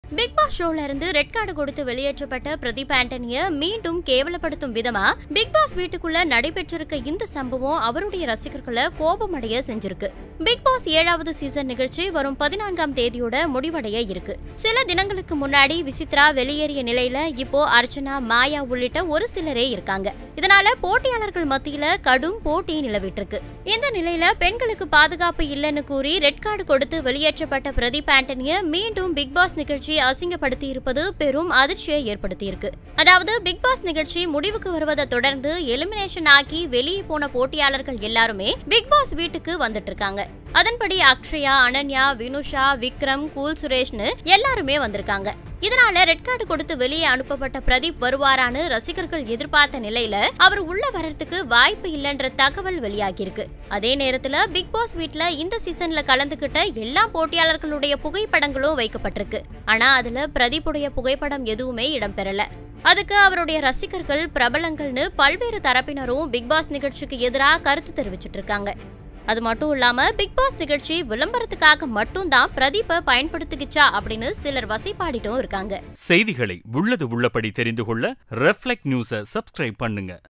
big pass ஷோல இருந்து red card கொடுத்து வெளியேற்றப்பட்ட பிரதீப் ஆண்டனிய மீண்டும் கேவலப்படுத்தும் விதமா பிக் பாஸ் வீட்டுக்குள்ள நடைபெற்றிருக்க இந்த சம்பவம் அவருடைய ரசிகர்களை கோபமடைய செஞ்சிருக்கு பிக் பாஸ் ஏழாவது சீசன் நிகழ்ச்சி வரும் பதினான்காம் தேதியோட முடிவடைய இருக்கு சில தினங்களுக்கு முன்னாடி விசித்ரா வெளியேறிய நிலையில இப்போ அர்ச்சனா மாயா உள்ளிட்ட ஒரு சிலரே இருக்காங்க இதனால போட்டியாளர்கள் மத்தியில கடும் போட்டி நிலவிட்டு இருக்கு இந்த நிலையில பெண்களுக்கு பாதுகாப்பு இல்லைன்னு கூறி ரெட் கார்டு கொடுத்து வெளியேற்றப்பட்ட பிரதீப் ஆண்டனிய மீண்டும் பிக் பாஸ் நிகழ்ச்சி அசிங்கப்படுத்தி இருப்பது பெரும் அதிர்ச்சியை ஏற்படுத்தி இருக்கு அதாவது பிக் பாஸ் நிகழ்ச்சி முடிவுக்கு வருவதை தொடர்ந்து எலிமினேஷன் ஆக்கி வெளியே போன போட்டியாளர்கள் எல்லாருமே பிக் பாஸ் வீட்டுக்கு வந்துட்டு இருக்காங்க அதன்படி அக்ஷயா அனன்யா வினுஷா விக்ரம் கூல் சுரேஷ்னு எல்லாருமே வந்திருக்காங்க இதனால ரெட் கார்டு கொடுத்து வெளியே அனுப்பப்பட்ட பிரதீப் வருவாரான்னு ரசிகர்கள் எதிர்பார்த்த நிலையில அவர் உள்ள வரத்துக்கு வாய்ப்பு இல்லைன்ற தகவல் வெளியாகியிருக்கு அதே நேரத்துல பிக் பாஸ் வீட்ல இந்த சீசன்ல கலந்துகிட்ட எல்லா போட்டியாளர்களுடைய புகைப்படங்களும் வைக்கப்பட்டிருக்கு ஆனா அதுல பிரதீப்புடைய புகைப்படம் எதுவுமே இடம்பெறல அதுக்கு அவருடைய ரசிகர்கள் பிரபலங்கள்னு பல்வேறு தரப்பினரும் பிக் பாஸ் நிகழ்ச்சிக்கு எதிராக கருத்து தெரிவிச்சிட்டு இருக்காங்க அது மட்டும் இல்லாம பிக் பாஸ் நிகழ்ச்சி விளம்பரத்துக்காக மட்டும்தான் பிரதீப்பை பயன்படுத்திக்கிச்சா அப்படின்னு சிலர் வசைப்பாடிட்டும் இருக்காங்க செய்திகளை உள்ளது உள்ளபடி தெரிந்து கொள்ள ரெஃப்ளெக்ட் நியூஸை சப்ஸ்கிரைப் பண்ணுங்க